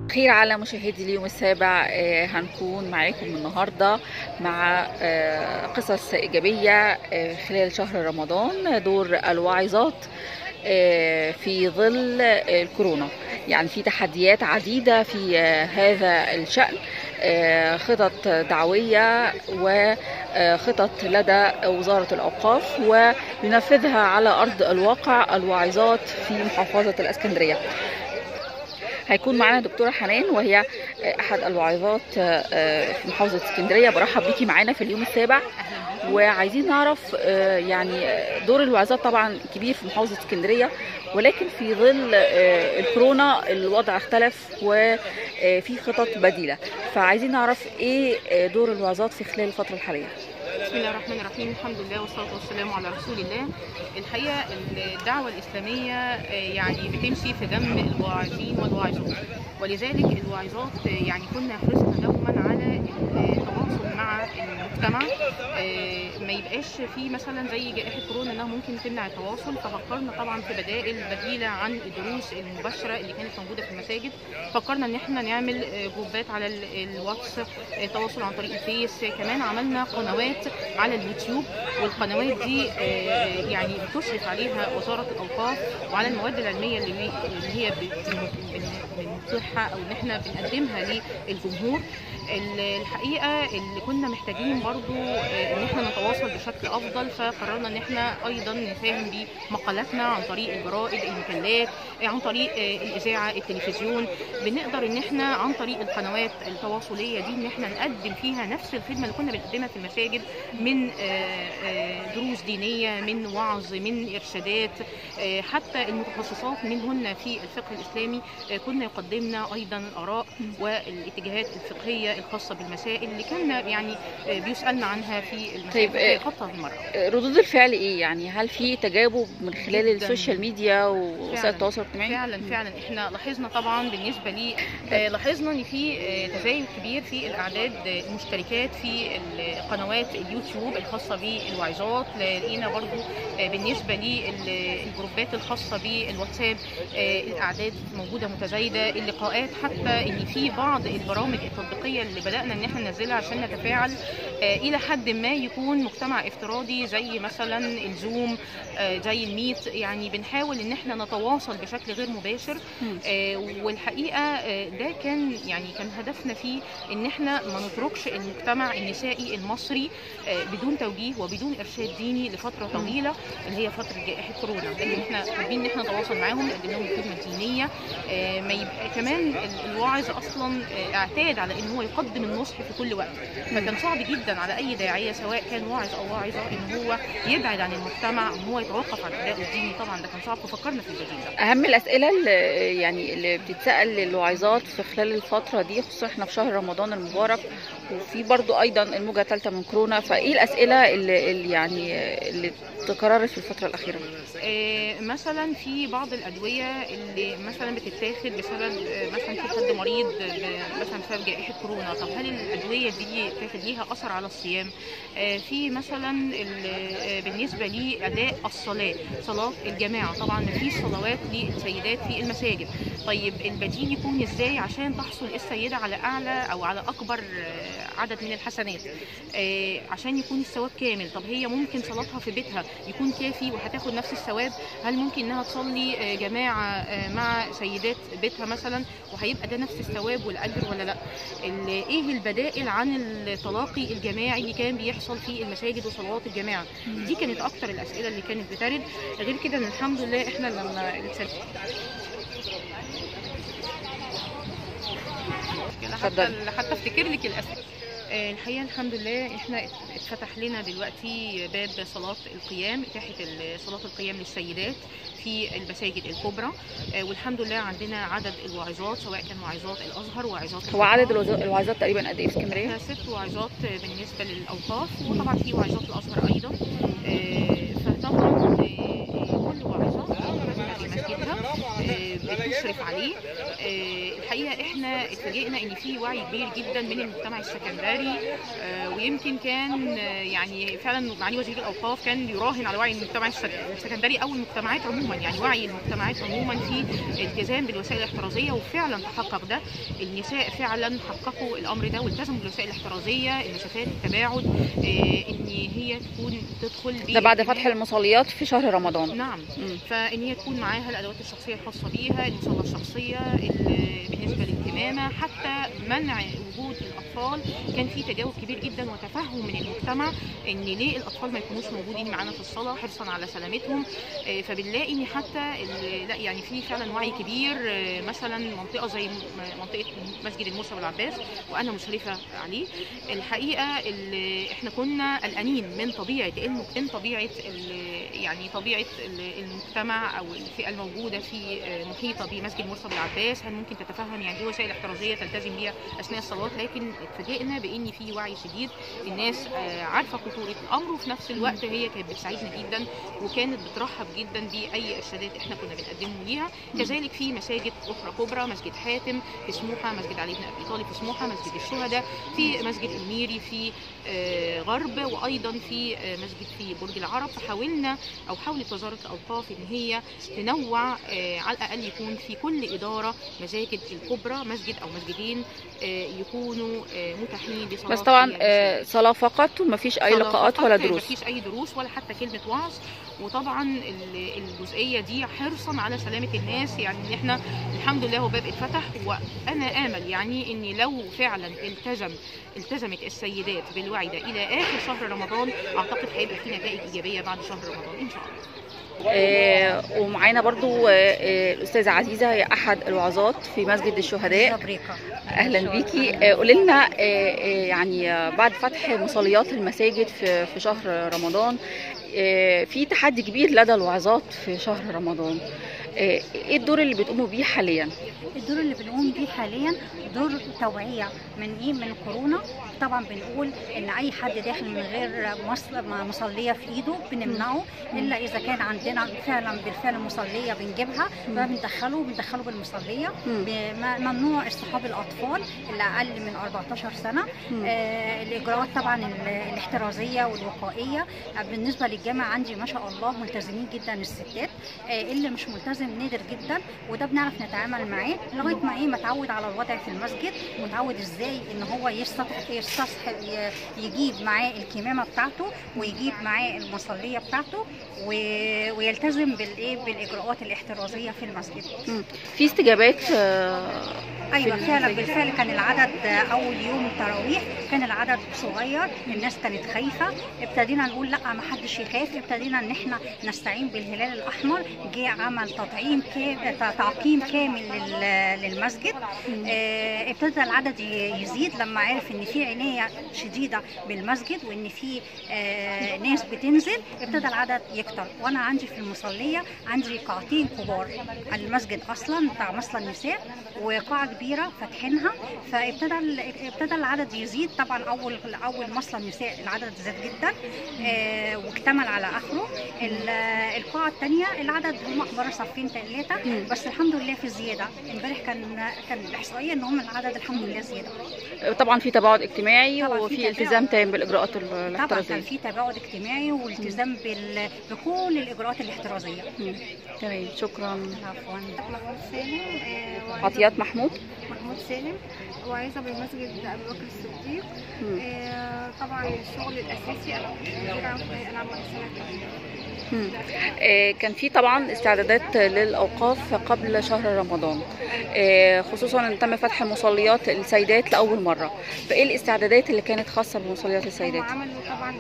خير على مشاهدي اليوم السابع آه، هنكون معاكم النهارده مع آه، قصص ايجابيه آه، خلال شهر رمضان دور الواعظات آه، في ظل آه، الكورونا يعني في تحديات عديده في آه، هذا الشان آه، خطط دعويه وخطط لدى وزاره الاوقاف وينفذها على ارض الواقع الواعظات في محافظه الاسكندريه هيكون معانا دكتوره حنان وهي احد الواعظات في محافظه اسكندريه برحب بيكي معانا في اليوم السابع وعايزين نعرف يعني دور الواعظات طبعا كبير في محافظه اسكندريه ولكن في ظل الكورونا الوضع اختلف وفي خطط بديله فعايزين نعرف ايه دور الواعظات في خلال الفتره الحاليه بسم الله الرحمن الرحيم الحمد لله والصلاة والسلام على رسول الله الحقيقة الدعوة الإسلامية يعني بتمشي في دم الواعظين والواعظات ولذلك الواعظات يعني كنا حرصنا دوما على التواصل مع المجتمع ما يبقاش في مثلا زي جائحة كورونا انها ممكن تمنع التواصل ففكرنا طبعا في بدائل بديلة عن الدروس المباشرة اللي كانت موجودة في المساجد فكرنا ان احنا نعمل جروبات على الواتس تواصل عن طريق الفيس كمان عملنا قنوات على اليوتيوب والقنوات دي يعني بتشرف عليها وزاره الاوقاف وعلى المواد العلميه اللي هي بنطرحها او ان احنا بنقدمها للجمهور الحقيقه اللي كنا محتاجين برضو ان احنا نتواصل بشكل افضل فقررنا ان احنا ايضا نساهم بمقالاتنا عن طريق الجرائد المجلات عن طريق الاذاعه التلفزيون بنقدر ان احنا عن طريق القنوات التواصليه دي ان احنا نقدم فيها نفس الخدمه اللي كنا بنقدمها في المساجد من دروس دينيه من وعظ من ارشادات حتى المتخصصات منهن في الفقه الاسلامي كنا يقدمنا ايضا الاراء والاتجاهات الفقهيه الخاصه بالمسائل اللي كان يعني بيسالنا عنها في طيب في خطه المره ردود الفعل ايه يعني هل في تجاوب من خلال جداً. السوشيال ميديا ووسائل التواصل الاجتماعي فعلا فعلا احنا لاحظنا طبعا بالنسبه لي لاحظنا ان في تزايد كبير في الاعداد المشتركات في قنوات اليوتيوب الخاصه بالواعظات لقينا برضو بالنسبه للجروبات الخاصه بالواتساب الاعداد موجوده متزايده اللقاءات حتى ان في بعض البرامج التطبيقيه اللي بدانا ان احنا ننزلها عشان نتفاعل الى حد ما يكون مجتمع افتراضي زي مثلا الزوم زي الميت يعني بنحاول ان احنا نتواصل بشكل غير مباشر والحقيقه ده كان يعني كان هدفنا فيه ان احنا ما نتركش المجتمع النسائي المصري بدون توجيه وبدون ارشاد ديني لفتره طويله اللي هي فتره جائحه كورونا لكن احنا حابين ان احنا نتواصل معاهم نقدم لهم الخدمه الدينيه ما يبقى كمان الواعظ اصلا اعتاد على ان هو يقدم النصح في كل وقت فكان صعب جدا على اي داعيه سواء كان واعظ او واعظه ان هو يبعد عن المجتمع ان هو يتوقف عن اداء الديني طبعا ده كان صعب ففكرنا في البديل ده اهم الاسئله اللي يعني اللي بتتسال للواعظات في خلال الفتره دي خصوصا احنا في شهر رمضان المبارك وفي برضو ايضا الموجه الثالثه من كورونا فايه الاسئله اللي, اللي يعني اللي تكررت في الفتره الاخيره آه مثلا في بعض الادويه اللي مثلا بتتاخد بسبب آه مثلا في حد مريض مثلا بسبب جائحه كورونا طب هل الادويه دي تاخد ليها اثر على الصيام آه في مثلا بالنسبه لاداء الصلاه صلاه الجماعه طبعا مفيش صلوات للسيدات في المساجد طيب البديل يكون ازاي عشان تحصل السيده على اعلى او على اكبر عدد من الحسنات عشان يكون الثواب كامل طب هي ممكن صلاتها في بيتها يكون كافي وهتاخد نفس الثواب هل ممكن انها تصلي جماعه مع سيدات بيتها مثلا وهيبقى ده نفس الثواب والاجر ولا لا ايه البدائل عن التلاقي الجماعي اللي كان بيحصل في المساجد وصلوات الجماعه دي كانت اكتر الاسئله اللي كانت بترد غير كده ان الحمد لله احنا لما حتى حتى افتكر لك الاسئله الحقيقه الحمد لله احنا اتفتح لنا دلوقتي باب صلاه القيام اتاحه صلاه القيام للسيدات في المساجد الكبرى والحمد لله عندنا عدد الواعظات سواء كان واعظات الازهر واعظات هو عدد الواعظات تقريبا قد ايه في اسكندريه؟ ست واعظات بالنسبه للاوقاف وطبعا في واعظات الازهر ايضا فطبعا كل واعظه في مسجدها بتشرف عليه آه، الحقيقه احنا اتفاجئنا ان في وعي كبير جدا من المجتمع السكندري آه، ويمكن كان آه، يعني فعلا معالي وزير الاوقاف كان يراهن على وعي المجتمع السك- السكندري او المجتمعات عموما يعني وعي المجتمعات عموما في الالتزام بالوسائل الاحترازيه وفعلا تحقق ده النساء فعلا حققوا الامر ده والتزموا بالوسائل الاحترازيه المسافات التباعد آه، ان هي تكون تدخل ده بعد باهتمام. فتح المصليات في شهر رمضان نعم مم. فان هي تكون معاها الادوات الشخصيه الخاصه بيها المصلى الشخصيه ال- بالنسبه للكمامه حتى منع وجود الاطفال كان في تجاوب كبير جدا وتفهم من المجتمع ان ليه الاطفال ما يكونوش موجودين معانا في الصلاه حرصا على سلامتهم آه، فبنلاقي ان حتى ال- لا يعني في فعلا وعي كبير آه، مثلا منطقه زي م- منطقه مسجد الموسى والعباس وانا مشرفه عليه الحقيقه ال- احنا كنا قلقانين من طبيعه الم- من طبيعه ال- يعني طبيعه ال- المجتمع او الفئه الموجوده في آه، محيطه بمسجد مرسى بالعباس هل ممكن تتفهم يعني ايه وسائل احترازيه تلتزم بيها اثناء الصلوات لكن اتفاجئنا بان في وعي شديد الناس آه، عارفه خطوره الامر وفي نفس الوقت هي كانت بتساعدنا جدا وكانت بترحب جدا باي ارشادات احنا كنا بنقدمه ليها كذلك في مساجد اخرى كبرى مسجد حاتم في سموحه مسجد علي بن ابي طالب في سموحه مسجد الشهداء في مسجد الميري في آه، غرب وايضا في آه، مسجد في برج العرب فحاولنا او حاولت وزاره الاوقاف ان هي تنوع آه، على الاقل يكون في كل اداره مساجد الكبرى مسجد او مسجدين آه، يكونوا آه، متاحين لصلاه بس طبعا في آه، صلاة فقط ومفيش أي صلاة لقاءات فقط، ولا ما دروس فيش اي دروس ولا حتى كلمه وعظ وطبعا ال- الجزئيه دي حرصا على سلامه الناس يعني ان احنا الحمد لله هو باب اتفتح وانا امل يعني ان لو فعلا التزم التزمت السيدات بالوعي ده الى اخر شهر رمضان اعتقد هيبقى في نتائج ايجابيه بعد شهر رمضان ان شاء الله آه، ومعانا برضو آه، آه، الأستاذة عزيزة هي أحد الوعظات في مسجد الشهداء بريكة اهلا بيكي آه، قولي لنا آه، آه، يعني آه، بعد فتح مصليات المساجد في في شهر رمضان آه، في تحدي كبير لدى الوعظات في شهر رمضان آه، ايه الدور اللي بتقوموا بيه حاليا الدور اللي بنقوم بيه حاليا دور توعية من ايه من كورونا طبعا بنقول ان اي حد داخل من غير مصل- مصلية في ايده بنمنعه الا اذا كان عندنا فعلا بالفعل مصلية بنجيبها فبندخله بندخله بالمصلية مم. ب- ممنوع اصطحاب الاطفال اللي اقل من 14 سنة مم. آه، الاجراءات طبعا ال- الاحترازيه والوقائيه آه، بالنسبه للجامعه عندي ما شاء الله ملتزمين جدا الستات آه، اللي مش ملتزم نادر جدا وده بنعرف نتعامل معاه لغايه ما ايه ما اتعود على الوضع في المسجد وتعود ازاي ان هو يستصح يستصح ي- يجيب معاه الكمامه بتاعته ويجيب معاه المصليه بتاعته و- ويلتزم بالايه بالاجراءات الاحترازيه في المسجد مم. في استجابات آه، ايوه في فعلا المساجد. بالفعل كان العدد اول يوم تراويح كان العدد صغير الناس كانت خايفه ابتدينا نقول لا ما حدش يخاف ابتدينا ان احنا نستعين بالهلال الاحمر جه عمل تطعيم كامل تعقيم كامل لل- للمسجد آه، ابتدى العدد ي- يزيد لما عرف ان في عنايه شديده بالمسجد وان في آه، ناس بتنزل ابتدى العدد يكتر وانا عندي في المصليه عندي قاعتين كبار المسجد اصلا بتاع مصلى النساء وقاعه كبيره فاتحينها فابتدى ال- ابتدى العدد يزيد طبعا اول اول مصلى النساء العدد زاد جدا آه، واكتمل على اخره ال- القاعه الثانيه العدد هم عباره صفين ثلاثه مم. بس الحمد لله في زياده امبارح كان كان الاحصائيه ان هم العدد الحمد لله زياده طبعا في تباعد اجتماعي طبعاً في وفي تباعد. التزام تام بالاجراءات ال- طبعا كان الاحترازيه في تباعد اجتماعي والتزام بال... بكل الاجراءات الاحترازيه مم. تمام شكرا عفوا محمود سالم آه، وعايزة- عطيات محمود محمود سالم وعايزة بالمسجد أبي بكر الصديق مم. آه، طبعا الشغل الأساسي أنا مديرة عام في ألعاب سنة مم. آه، كان في طبعا استعدادات للاوقاف قبل شهر رمضان آه، خصوصا ان تم فتح مصليات السيدات لاول مره فايه الاستعدادات اللي كانت خاصه بمصليات هم السيدات عملوا طبعا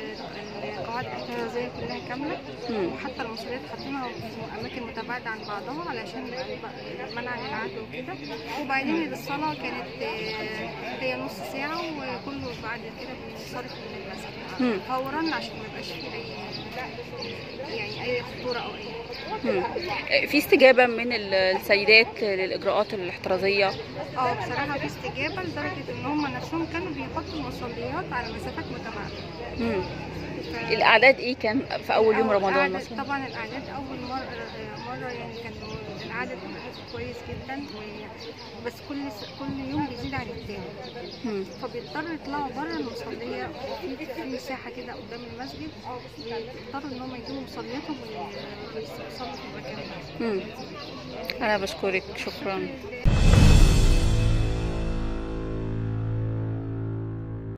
آه، القواعد الاحترازية كلها كاملة مم. وحتى المصليات حاطينها في أماكن متباعدة عن بعضها علشان يبقى منع للعدوى وكده وبعدين الصلاة كانت آه، هي نص ساعة وكله بعد كده بينصرف من مم. المسجد فورا عشان ما يبقاش فيه أي يعني أي خطورة أو أي مم. آه، في استجابه من ال- السيدات للاجراءات الاحترازيه اه بصراحة في استجابة لدرجة ان هم نفسهم كانوا بيحطوا المصليات على مسافات متباعدة مم. ف- الاعداد ايه كان في اول يوم أو رمضان الأعداد- مثلا طبعا الأعداد أول مرة مرة يعني كان العدد كويس جدا و- بس كل س- كل يوم بيزيد عن التاني مم. فبيضطروا يطلعوا بره المصلية في في مساحة كده قدام المسجد بيضطروا ان هم يجيبوا مصلياتهم وي- ويصلوا في المكان ده مم. انا بشكرك شكرا